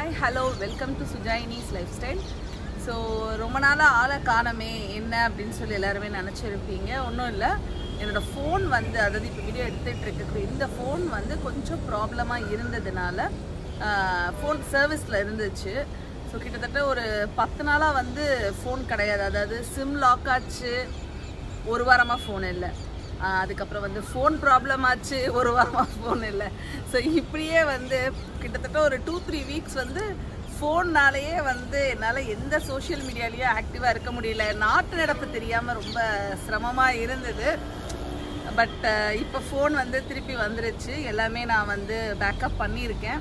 hi hello welcome to Sujayini's lifestyle so ரொம்ப நாளாக ஆளை காணமே என்ன அப்படின்னு சொல்லி எல்லாருமே நினச்சிருப்பீங்க ஒன்றும் இல்லை என்னோடய ஃபோன் வந்து அதாவது இப்போ வீடியோ எடுத்துகிட்டு இருக்கக்கூடிய இந்த ஃபோன் வந்து கொஞ்சம் ப்ராப்ளமாக இருந்ததுனால ஃபோன் சர்வீஸில் இருந்துச்சு ஸோ கிட்டத்தட்ட ஒரு பத்து நாளாக வந்து ஃபோன் கிடையாது அதாவது சிம் லாக் ஆச்சு ஒரு வாரமாக ஃபோன் இல்லை ஆஹ் அதுக்கப்புறம் வந்து ஃபோன் ப்ராப்ளம் ஆச்சு ஒரு வாரமாக ஃபோன் இல்லை ஸோ இப்படியே வந்து கிட்டத்தட்ட ஒரு டூ த்ரீ வீக்ஸ் வந்து ஃபோன்னாலேயே வந்து என்னால் எந்த சோஷியல் மீடியாலேயும் ஆக்டிவாக இருக்க முடியல நாட்டு நடப்பு தெரியாமல் ரொம்ப சிரமமாக இருந்தது பட் இப்போ ஃபோன் வந்து திருப்பி வந்துருச்சு எல்லாமே நான் வந்து பேக்கப் பண்ணியிருக்கேன்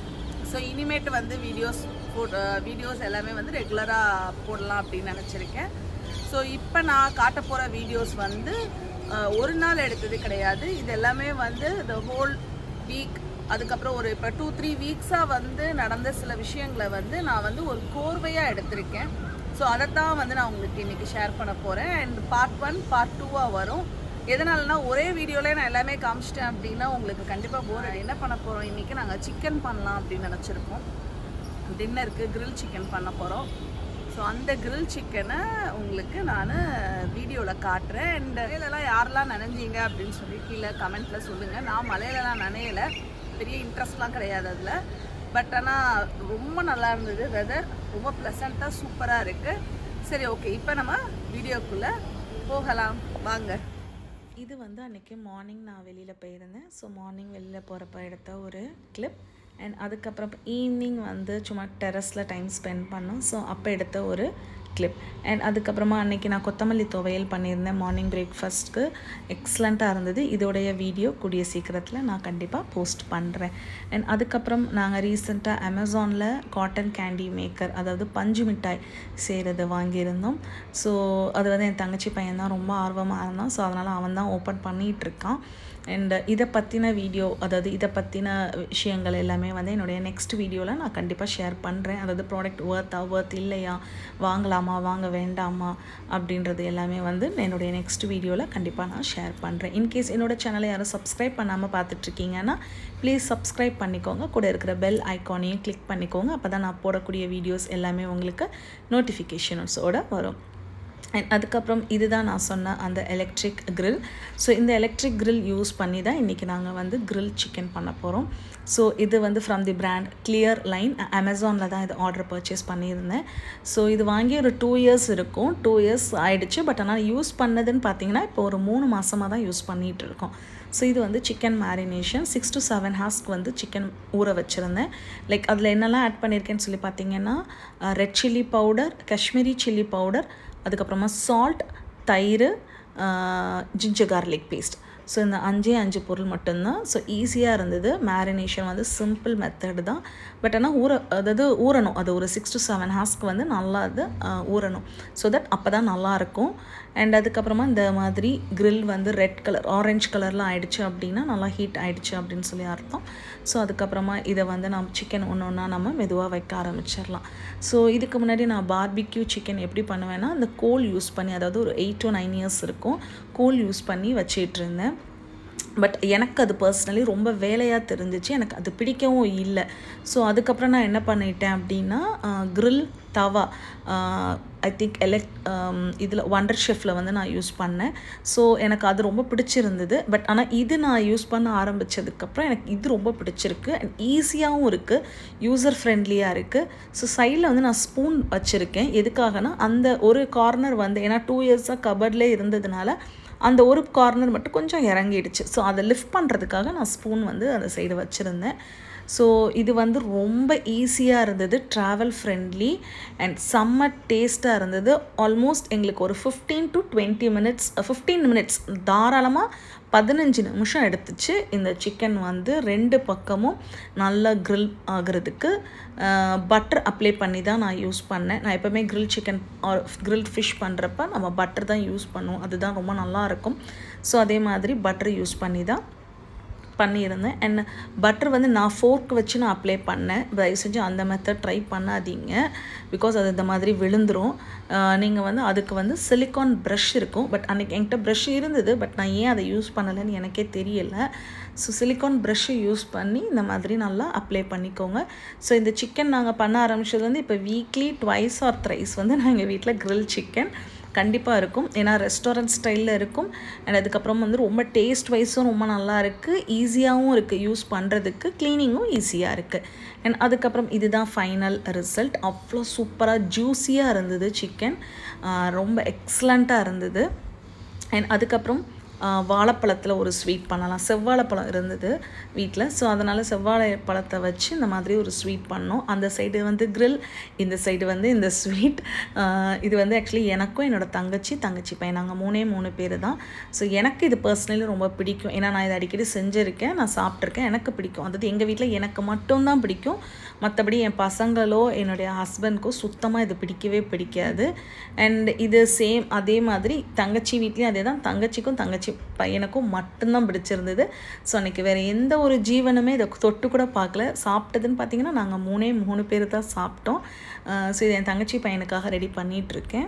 ஸோ இனிமேட்டு வந்து வீடியோஸ் போட் வீடியோஸ் எல்லாமே வந்து ரெகுலராக போடலாம் அப்படின்னு நினச்சிருக்கேன் ஸோ இப்போ நான் காட்ட போகிற வீடியோஸ் வந்து அஹ், ஒரு நாள் எடுத்தது கிடையாது இது எல்லாமே வந்து த ஹோல் வீக் அதுக்கப்புறம் ஒரு இப்போ டூ த்ரீ வீக்ஸாக வந்து நடந்த சில விஷயங்களை வந்து நான் வந்து ஒரு கோர்வையாக எடுத்திருக்கேன் ஸோ அதைத்தான் வந்து நான் உங்களுக்கு இன்றைக்கி ஷேர் பண்ண போகிறேன் அண்ட் பார்ட் ஒன் பார்ட் டூவாக வரும் எதனாலனா ஒரே வீடியோவில் நான் எல்லாமே காமிச்சிட்டேன் அப்படின்னா உங்களுக்கு கண்டிப்பாக போர் என்ன பண்ண போகிறோம் இன்றைக்கி நாங்கள் சிக்கன் பண்ணலாம் அப்படின்னு நினச்சிருக்கோம் டின்னருக்கு கிரில் சிக்கன் பண்ண போகிறோம் ஸோ அந்த கிரில் சிக்கனை உங்களுக்கு நான் வீடியோவில் காட்டுறேன் அண்ட் மலையிலலாம் யாரெல்லாம் நனைஞ்சீங்க அப்படின்னு சொல்லி கீழே கமெண்ட்டில் சொல்லுங்கள் நான் மலையிலலாம் நனையலை பெரிய இன்ட்ரெஸ்ட்லாம் கிடையாது அதில் பட் ஆனால் ரொம்ப நல்லா இருந்தது வெதர் ரொம்ப ப்ளசண்ட்டாக சூப்பராக இருக்குது சரி ஓகே இப்போ நம்ம வீடியோக்குள்ளே போகலாம் வாங்க இது வந்து அன்றைக்கி மார்னிங் நான் வெளியில் போயிருந்தேன் ஸோ மார்னிங் வெளியில் போகிறப்ப எடுத்த ஒரு கிளிப் அண்ட் அதுக்கப்புறம் ஈவினிங் வந்து சும்மா டெரஸில் டைம் ஸ்பெண்ட் பண்ணோம் ஸோ அப்போ எடுத்த ஒரு கிளிப் அண்ட் அதுக்கப்புறமா அன்றைக்கி நான் கொத்தமல்லி துவையல் பண்ணியிருந்தேன் மார்னிங் பிரேக்ஃபாஸ்ட்க்கு எக்ஸலண்ட்டாக இருந்தது இதோடைய வீடியோ கூடிய சீக்கிரத்தில் நான் கண்டிப்பாக போஸ்ட் பண்ணுறேன் அண்ட் அதுக்கப்புறம் நாங்கள் ரீசெண்டாக அமேசானில் காட்டன் கேண்டி மேக்கர் அதாவது பஞ்சு மிட்டாய் செய்கிறது வாங்கியிருந்தோம் ஸோ அது வந்து என் தங்கச்சி பையன் தான் ரொம்ப ஆர்வமாக இருந்தான் ஸோ அதனால் அவன் தான் ஓப்பன் பண்ணிகிட்டு இருக்கான் அண்ட் இதை பற்றின வீடியோ அதாவது இதை பற்றின விஷயங்கள் எல்லாமே வந்து என்னுடைய நெக்ஸ்ட் வீடியோவில் நான் கண்டிப்பாக ஷேர் பண்ணுறேன் அதாவது ப்ராடக்ட் ஒர்த்தா ஒர்த் இல்லையா வாங்கலாமா வாங்க வேண்டாமா அப்படின்றது எல்லாமே வந்து என்னுடைய நெக்ஸ்ட் வீடியோவில் கண்டிப்பாக நான் ஷேர் பண்ணுறேன் இன்கேஸ் என்னோட சேனலை யாரும் சப்ஸ்கிரைப் பண்ணாமல் பார்த்துட்ருக்கீங்கன்னா ப்ளீஸ் சப்ஸ்கிரைப் பண்ணிக்கோங்க கூட இருக்கிற பெல் ஐக்கானையும் கிளிக் பண்ணிக்கோங்க அப்போ தான் நான் போடக்கூடிய வீடியோஸ் எல்லாமே உங்களுக்கு நோட்டிஃபிகேஷன்ஸோடு வரும் அண்ட் அதுக்கப்புறம் இதுதான் நான் சொன்ன அந்த எலக்ட்ரிக் grill ஸோ இந்த எலக்ட்ரிக் grill யூஸ் பண்ணி தான் இன்றைக்கி நாங்கள் வந்து grill சிக்கன் பண்ண போகிறோம் ஸோ இது வந்து from the brand clear line அமேசானில் தான் இது ஆர்டர் பர்ச்சேஸ் பண்ணியிருந்தேன் ஸோ இது வாங்கி ஒரு டூ இயர்ஸ் இருக்கும் டூ இயர்ஸ் ஆயிடுச்சு பட் ஆனால் யூஸ் பண்ணதுன்னு பார்த்தீங்கன்னா இப்போ ஒரு மூணு மாதமாக தான் யூஸ் பண்ணிகிட்டு இருக்கோம் ஸோ இது வந்து chicken marination six to seven ஹார்ஸ்க்கு வந்து சிக்கன் ஊற வச்சுருந்தேன் லைக் அதில் என்னெல்லாம் ஆட் பண்ணியிருக்கேன்னு சொல்லி பார்த்தீங்கன்னா red chilli powder Kashmiri chilli powder அதுக்கப்புறமா சால்ட் தயிர் ஜிஞ்சர் கார்லிக் பேஸ்ட் ஸோ இந்த அஞ்சே அஞ்சு பொருள் மட்டும்தான் ஸோ ஈஸியாக இருந்தது மேரினேஷன் வந்து சிம்பிள் மெத்தடு தான் பட் ஆனால் ஊற அதாவது ஊறணும் அது ஒரு சிக்ஸ் டு செவன் ஹார்ஸ்க்கு வந்து நல்லா அது ஆஹ், ஊறணும் ஸோ தட் அப்போ தான் நல்லாயிருக்கும் அண்ட் அதுக்கப்புறமா இந்த மாதிரி grill வந்து ரெட் கலர் ஆரஞ்சு கலரில் ஆயிடுச்சு அப்படின்னா நல்லா ஹீட் ஆயிடுச்சு அப்படின்னு சொல்லி அர்த்தம் ஸோ அதுக்கப்புறமா இதை வந்து நம்ம சிக்கன் ஒன்று ஒன்றா நம்ம மெதுவாக வைக்க ஆரம்பிச்சிடலாம் ஸோ இதுக்கு முன்னாடி நான் பார்பிக்யூ சிக்கன் எப்படி பண்ணுவேன்னா அந்த கோல் யூஸ் பண்ணி அதாவது ஒரு எயிட் டு நைன் இயர்ஸ் இருக்கும் கோல் யூஸ் பண்ணி வச்சிட்டு இருந்தேன் பட் எனக்கு அது பர்சனலி ரொம்ப வேலையாக தெரிஞ்சிச்சு எனக்கு அது பிடிக்கவும் இல்லை ஸோ அதுக்கப்புறம் நான் என்ன பண்ணிட்டேன் அப்படின்னா grill தவா ஐ திங்க் எலக்ட் இதில் ஒண்டர் ஷெஃப்டில் வந்து நான் யூஸ் பண்ணேன் ஸோ எனக்கு அது ரொம்ப பிடிச்சிருந்தது பட் ஆனால் இது நான் யூஸ் பண்ண ஆரம்பித்ததுக்கப்புறம் எனக்கு இது ரொம்ப பிடிச்சிருக்கு அண்ட் ஈஸியாகவும் இருக்குது யூசர் ஃப்ரெண்ட்லியாக இருக்குது ஸோ சைடில் வந்து நான் ஸ்பூன் வச்சுருக்கேன் எதுக்காகனா அந்த ஒரு கார்னர் வந்து ஏன்னா டூ இயர்ஸாக கபர்ட்லேயே இருந்ததுனால அந்த ஒரு கார்னர் மட்டும் கொஞ்சம் இறங்கிடுச்சு ஸோ அதை லிஃப்ட் பண்ணுறதுக்காக நான் ஸ்பூன் வந்து அந்த சைடு வச்சுருந்தேன் ஸோ இது வந்து ரொம்ப ஈஸியாக இருந்தது ட்ராவல் ஃப்ரெண்ட்லி அண்ட் செம்ம டேஸ்ட்டாக இருந்தது ஆல்மோஸ்ட் எங்களுக்கு ஒரு fifteen to twenty minutes fifteen minutes தாராளமாக பதினஞ்சு நிமிஷம் எடுத்துச்சு இந்த சிக்கன் வந்து ரெண்டு பக்கமும் நல்லா grill ஆகிறதுக்கு பட்டர் அப்ளை பண்ணி தான் நான் யூஸ் பண்ணேன் நான் எப்போவுமே grill chicken or grill fish பண்ணுறப்ப நம்ம பட்டர் தான் யூஸ் பண்ணுவோம் அதுதான் ரொம்ப நல்லா இருக்கும் ஸோ அதே மாதிரி பட்டர் யூஸ் பண்ணி தான் பண்ணியிருந்தேன் அண்ட் பட்டர் வந்து நான் ஃபோர்க் வச்சு நான் அப்ளை பண்ணேன் தயவு செஞ்சு அந்த மெத்தட் ட்ரை பண்ணாதீங்க பிகாஸ் அது இந்த மாதிரி விழுந்துரும் நீங்கள் வந்து அதுக்கு வந்து சிலிக்கான் ப்ரஷ் இருக்கும் பட் அன்றைக்கி என்கிட்ட ப்ரஷ் இருந்தது பட் நான் ஏன் அதை யூஸ் பண்ணலைன்னு எனக்கே தெரியல ஸோ சிலிக்கான் ப்ரஷ்ஷை யூஸ் பண்ணி இந்த மாதிரி நல்லா அப்ளை பண்ணிக்கோங்க ஸோ இந்த சிக்கன் நாங்கள் பண்ண ஆரம்பிச்சது வந்து இப்போ வீக்லி ட்வைஸ் ஆர் த்ரைஸ் வந்து நாங்கள் வீட்டில் grill சிக்கன் கண்டிப்பாக இருக்கும் ஏன்னா ரெஸ்டாரண்ட் ஸ்டைலில் இருக்கும் அண்ட் அதுக்கப்புறம் வந்து ரொம்ப டேஸ்ட் வைஸும் ரொம்ப நல்லா இருக்குது ஈஸியாகவும் இருக்குது யூஸ் பண்ணுறதுக்கு க்ளீனிங்கும் ஈஸியாக இருக்குது அண்ட் அதுக்கப்புறம் இதுதான் ஃபைனல் ரிசல்ட் அவ்வளோ சூப்பராக ஜூஸியாக இருந்தது சிக்கன் ரொம்ப எக்ஸலண்ட்டாக இருந்தது அண்ட் அதுக்கப்புறம் வாழைப்பழத்தில் ஒரு ஸ்வீட் பண்ணலாம் செவ்வாழைப்பழம் இருந்தது வீட்டில் ஸோ அதனால் செவ்வாழை பழத்தை வச்சு இந்த மாதிரி ஒரு ஸ்வீட் பண்ணோம் அந்த சைடு வந்து grill இந்த சைடு வந்து இந்த ஸ்வீட் இது வந்து ஆக்சுவலி எனக்கும் என்னோட தங்கச்சி தங்கச்சி பையன் நாங்கள் மூணே மூணு பேர் தான் ஸோ எனக்கு இது பர்சனலி ரொம்ப பிடிக்கும் ஏன்னா நான் இதை அடிக்கடி செஞ்சுருக்கேன் நான் சாப்பிட்ருக்கேன் எனக்கு பிடிக்கும் அதாவது எங்கள் வீட்டில் எனக்கு மட்டும்தான் பிடிக்கும் மற்றபடி என் பசங்களோ என்னுடைய ஹஸ்பண்ட்க்கோ சுத்தமாக இது பிடிக்கவே பிடிக்காது அண்ட் இது சேம் அதே மாதிரி தங்கச்சி வீட்லேயும் அதே தான் தங்கச்சிக்கும் தங்கச்சி பையனுக்கும் மட்டும்தான் பிடிச்சிருந்தது ஸோ அன்றைக்கி வேறு எந்த ஒரு ஜீவனுமே இதை தொட்டு கூட பார்க்கல சாப்பிட்டதுன்னு பார்த்தீங்கன்னா நாங்கள் மூணே மூணு பேர் தான் சாப்பிட்டோம் ஸோ இது என் தங்கச்சி பையனுக்காக ரெடி பண்ணிகிட்ருக்கேன்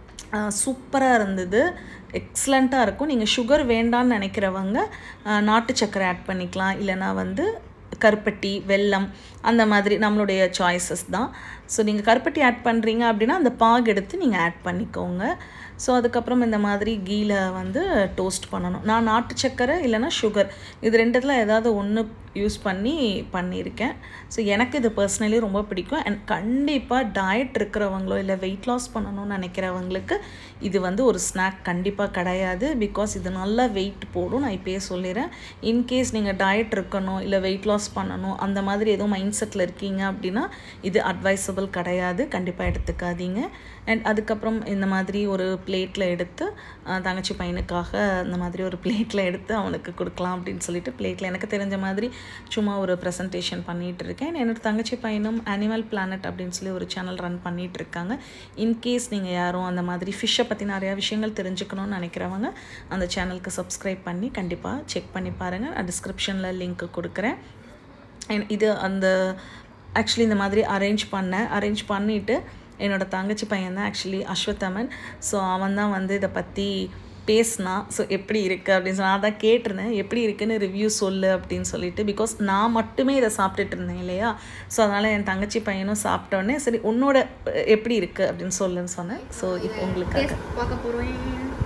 சூப்பராக இருந்தது எக்ஸலண்ட்டாக இருக்கும் நீங்கள் சுகர் வேண்டான்னு நினைக்கிறவங்க ஆஹ் நாட்டு சர்க்கரை ஆட் பண்ணிக்கலாம் இல்லைனா வந்து கருப்பட்டி வெல்லம் அந்த மாதிரி நம்மளுடைய சாய்ஸஸ் தான் ஸோ நீங்கள் கருப்பட்டி ஆட் பண்ணுறீங்க அப்படின்னா அந்த பாகு எடுத்து நீங்கள் ஆட் பண்ணிக்கோங்க ஸோ அதுக்கப்புறம் இந்த மாதிரி கீல வந்து டோஸ்ட் பண்ணணும் நான் நாட்டு சர்க்கரை இல்லைன்னா சுகர் இது ரெண்டுத்தில் ஏதாவது ஒன்று யூஸ் பண்ணி பண்ணியிருக்கேன் ஸோ எனக்கு இது பர்சனலி ரொம்ப பிடிக்கும் அண்ட் கண்டிப்பாக டயட் இருக்கிறவங்களோ இல்லை வெயிட் லாஸ் பண்ணணும்னு நினைக்கிறவங்களுக்கு இது வந்து ஒரு ஸ்நாக் கண்டிப்பாக கிடையாது பிகாஸ் இது நல்லா வெயிட் போடும் நான் இப்போயே சொல்லிடுறேன் இன்கேஸ் நீங்கள் டயட் இருக்கணும் இல்லை வெயிட் லாஸ் பண்ணணும் அந்த மாதிரி எதுவும் மைண்ட் செட்டில் இருக்கீங்க அப்படின்னா இது அட்வைசபிள் கிடையாது கண்டிப்பாக எடுத்துக்காதீங்க அண்ட் அதுக்கப்புறம் இந்த மாதிரி ஒரு பிளேட்டில் எடுத்து அஹ், தங்கச்சி பையனுக்காக இந்த மாதிரி ஒரு பிளேட்டில் எடுத்து அவனுக்கு கொடுக்கலாம் அப்படின்னு சொல்லிட்டு பிளேட்டில் எனக்கு தெரிஞ்ச மாதிரி சும்மா ஒரு ப்ரெசன்டேஷன் பண்ணிகிட்டு இருக்கேன் என்னோட தங்கச்சி பையனும் அனிமல் பிளானட் அப்படின்னு சொல்லி ஒரு சேனல் ரன் பண்ணிகிட்டு இருக்காங்க இன்கேஸ் நீங்கள் யாரும் அந்த மாதிரி ஃபிஷ்ஷை பற்றி நிறையா விஷயங்கள் தெரிஞ்சுக்கணும்னு நினைக்கிறவங்க அந்த சேனலுக்கு சப்ஸ்கிரைப் பண்ணி கண்டிப்பாக செக் பண்ணி பாருங்கள் நான் டிஸ்கிரிப்ஷனில் லிங்க் கொடுக்குறேன் And இது அந்த ஆக்சுவலி இந்த மாதிரி அரேஞ்ச் பண்ணேன் அரேஞ்ச் பண்ணிவிட்டு என்னோட தங்கச்சி பையன் தான் ஆக்சுவலி அஸ்வத்தமன் ஸோ அவன் தான் வந்து இதை பற்றி பேசினான் ஸோ எப்படி இருக்குது அப்படின்னு சொல்லி நான் தான் கேட்டிருந்தேன் எப்படி இருக்குன்னு ரிவ்யூ சொல்லு அப்படின்னு சொல்லிட்டு பிகாஸ் நான் மட்டுமே இதை சாப்பிட்டுட்டு இருந்தேன் இல்லையா ஸோ அதனால் என் தங்கச்சி பையனும் சாப்பிட்டோன்னே சரி உன்னோட அஹ், எப்படி இருக்குது அப்படின்னு சொல்லுன்னு சொன்னேன் ஸோ இப்போ உங்களுக்காக டேஸ்ட் பார்க்க போகிறோம்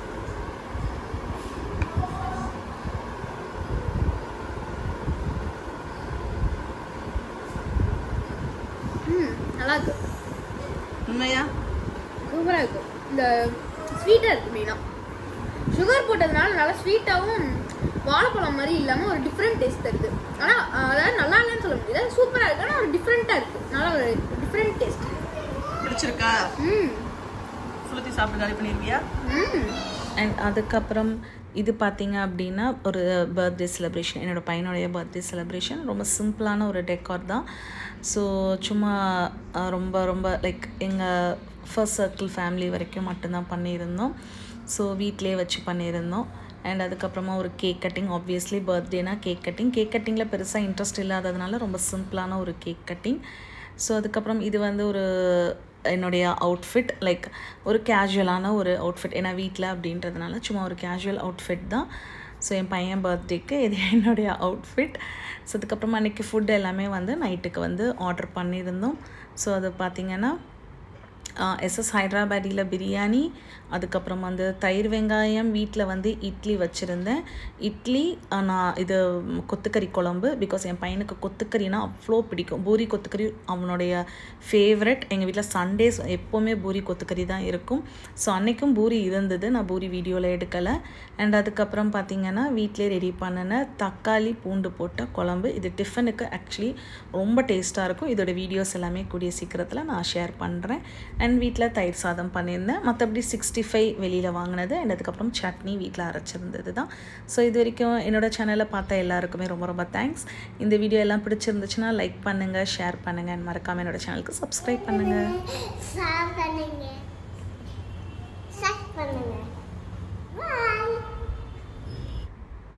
ம் நல்லா இருக்கு உண்மையா சூப்பராக இருக்கும் இந்த ஸ்வீட்டாக இருக்கு மெயினாக சுகர் போட்டதுனால நல்லா ஸ்வீட்டாகவும் வாழைப்பழம் மாதிரி இல்லாமல் ஒரு டிஃப்ரெண்ட் டேஸ்ட் தருது ஆனால் அதாவது நல்லா இல்லைன்னு சொல்ல முடியாது சூப்பராக இருக்கு ஆனால் ஒரு டிஃப்ரெண்ட்டாக இருக்குது நல்லா ஒரு டிஃப்ரெண்ட் டேஸ்ட் பிடிச்சிருக்கா ம் சுளுத்தி சாப்பிட்டு காலி பண்ணிருக்கியா ம் அண்ட் அதுக்கப்புறம் இது பார்த்தீங்க அப்படின்னா ஒரு பர்த்டே செலிப்ரேஷன் என்னோடய பையனுடைய பர்த்டே செலிப்ரேஷன் ரொம்ப சிம்பிளான ஒரு டெக்கார் தான் ஸோ சும்மா அஹ், ரொம்ப ரொம்ப லைக் எங்கள் ஃபர்ஸ்ட் சர்க்கிள் ஃபேமிலி வரைக்கும் மட்டும்தான் பண்ணியிருந்தோம் ஸோ வீட்டிலே வச்சு பண்ணியிருந்தோம் அண்ட் அதுக்கப்புறமா ஒரு கேக் கட்டிங் ஆப்வியஸ்லி பர்த்டேனா கேக் கட்டிங் கேக் கட்டிங்கில் பெருசாக இன்ட்ரெஸ்ட் இல்லாததுனால ரொம்ப சிம்பிளான ஒரு கேக் கட்டிங் ஸோ அதுக்கப்புறம் இது வந்து ஒரு என்னுடைய அவுட்ஃபிட் லைக் ஒரு கேஷுவலான ஒரு அவுட்ஃபிட் ஏன்னா வீட்டில் அப்படின்றதுனால சும்மா ஒரு கேஷுவல் அவுட்ஃபிட் தான் ஸோ என் பையன் பர்த்டேக்கு இது என்னுடைய அவுட்ஃபிட் ஸோ அதுக்கப்புறமா அன்றைக்கி ஃபுட் எல்லாமே வந்து நைட்டுக்கு வந்து ஆர்டர் பண்ணியிருந்தோம் ஸோ அது பார்த்திங்கன்னா எஸ்எஸ் ஹைதராபாடியில் பிரியாணி அதுக்கப்புறம் வந்து தயிர் வெங்காயம் வீட்டில் வந்து இட்லி வச்சுருந்தேன் இட்லி ஆஹ், நான் இது கொத்துக்கறி குழம்பு பிகாஸ் என் பையனுக்கு கொத்துக்கறினா அவ்வளோ பிடிக்கும் பூரி கொத்துக்கறி அவனுடைய ஃபேவரட் எங்கள் வீட்டில் சண்டேஸ் எப்போவுமே பூரி கொத்துக்கறி தான் இருக்கும் ஸோ அன்றைக்கும் பூரி இருந்தது நான் பூரி வீடியோவில் எடுக்கலை அண்ட் அதுக்கப்புறம் பார்த்திங்கன்னா வீட்டிலே ரெடி பண்ணின தக்காளி பூண்டு போட்ட குழம்பு இது டிஃபனுக்கு ஆக்சுவலி ரொம்ப டேஸ்ட்டாக இருக்கும் இதோட வீடியோஸ் எல்லாமே கூடிய சீக்கிரத்தில் நான் ஷேர் பண்ணுறேன் அண்ட் வீட்டில் தயிர் சாதம் பண்ணியிருந்தேன் மற்றபடி சிக்ஸ்டி ஃபைவ் வெளியில் வாங்கினது அண்ட் அதுக்கப்புறம் சட்னி வீட்டில் அரைச்சிருந்தது தான் ஸோ இது வரைக்கும் என்னோடய சேனலை பார்த்த எல்லாருக்குமே ரொம்ப ரொம்ப தேங்க்ஸ் இந்த வீடியோ எல்லாம் பிடிச்சிருந்துச்சுன்னா லைக் பண்ணுங்கள் ஷேர் பண்ணுங்கள் and மறக்காமல் என்னோட சேனலுக்கு சப்ஸ்கிரைப் பண்ணுங்கள் ஷேர் பண்ணுங்க சக் பண்ணுங்க